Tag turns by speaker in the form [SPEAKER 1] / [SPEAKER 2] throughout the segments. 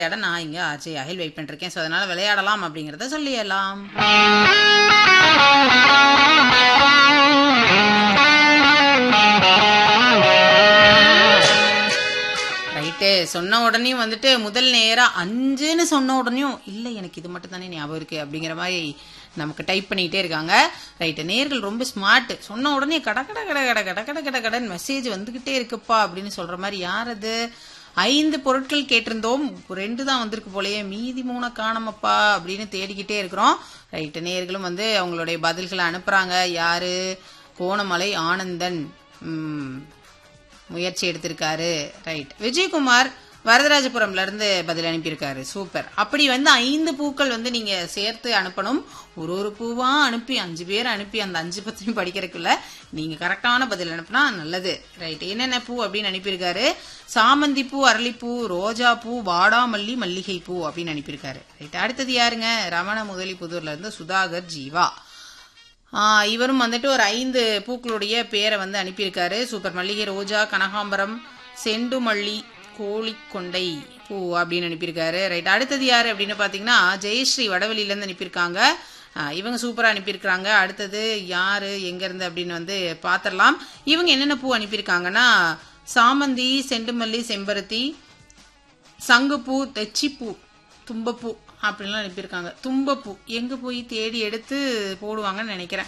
[SPEAKER 1] விளையாட நான் இங்க ஆர்ஜே அகில் வெயிட் பண்ணிருக்கேன் ஸோ அதனால விளையாடலாம் அப்படிங்கறத சொல்லிடலாம் ரைட்டு சொன்ன உடனே வந்துட்டு முதல் நேரா அஞ்சுன்னு சொன்ன உடனேயும் இல்லை எனக்கு இது மட்டும் தானே ஞாபகம் இருக்கு அப்படிங்கிற மாதிரி நமக்கு டைப் பண்ணிக்கிட்டே இருக்காங்க ரைட்டு நேர்கள் ரொம்ப ஸ்மார்ட் சொன்ன உடனே கட கட கட கட கட கட கட கடன் மெசேஜ் வந்துகிட்டே இருக்குப்பா அப்படின்னு சொல்ற மாதிரி யார் அது ஐந்து பொருட்கள் கேட்டிருந்தோம் ரெண்டு தான் வந்திருக்கு போலயே மீதி மூணை காணமப்பா அப்படின்னு தேடிக்கிட்டே இருக்கிறோம் ரைட்டு நேர்களும் வந்து அவங்களுடைய பதில்களை அனுப்புறாங்க யாரு கோணமலை ஆனந்தன் ம், முயற்சி எடுத்திருக்காரு ரைட் விஜயகுமார் வரதராஜபுரம்ல இருந்து பதில் அனுப்பியிருக்காரு சூப்பர் அப்படி வந்து ஐந்து பூக்கள் வந்து நீங்க சேர்த்து அனுப்பணும் ஒரு ஒரு பூவா அனுப்பி அஞ்சு பேர் அனுப்பி அந்த அஞ்சு பத்தியும் படிக்கிறதுக்குள்ள நீங்க கரெக்டான பதில் அனுப்புனா நல்லது ரைட் என்னென்ன பூ அப்படின்னு அனுப்பியிருக்காரு சாமந்தி பூ அரளிப்பூ ரோஜா பூ வாடாமல்லி மல்லிகை பூ அப்படின்னு அனுப்பியிருக்காரு ரைட் அடுத்தது யாருங்க ரமண முதலி புதூர்ல இருந்து சுதாகர் ஜீவா ஆ, இவரும் வந்துட்டு ஒரு ஐந்து பூக்களுடைய பேரை வந்து அனுப்பியிருக்காரு சூப்பர் மல்லிகை ரோஜா கனகாம்பரம் செண்டுமல்லி கோழிக்கொண்டை பூ அப்படின்னு அனுப்பியிருக்காரு ரைட் அடுத்தது யாரு அப்படின்னு பாத்தீங்கன்னா ஜெயஸ்ரீ வடவெளியில இருந்து அனுப்பியிருக்காங்க ஆ, இவங்க சூப்பரா அனுப்பியிருக்காங்க அடுத்தது யாரு எங்க இருந்து அப்படின்னு வந்து பாத்திரலாம் இவங்க என்னென்ன பூ அனுப்பியிருக்காங்கன்னா சாமந்தி செண்டுமல்லி செம்பருத்தி சங்குப்பூ தெச்சிப்பூ தும்பப்பூ அப்படின்லாம் அனுப்பியிருக்காங்க தும்பப்பூ எங்க போய் தேடி எடுத்து போடுவாங்கன்னு நினைக்கிறேன்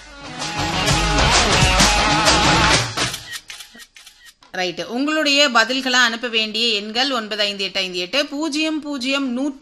[SPEAKER 1] ரைட்டு உங்களுடைய பதில்களை அனுப்ப வேண்டிய எண்கள் ஒன்பது ஐந்து எட்டு ஐந்து எட்டு பூஜ்ஜியம் பூஜ்ஜியம் நூற்றி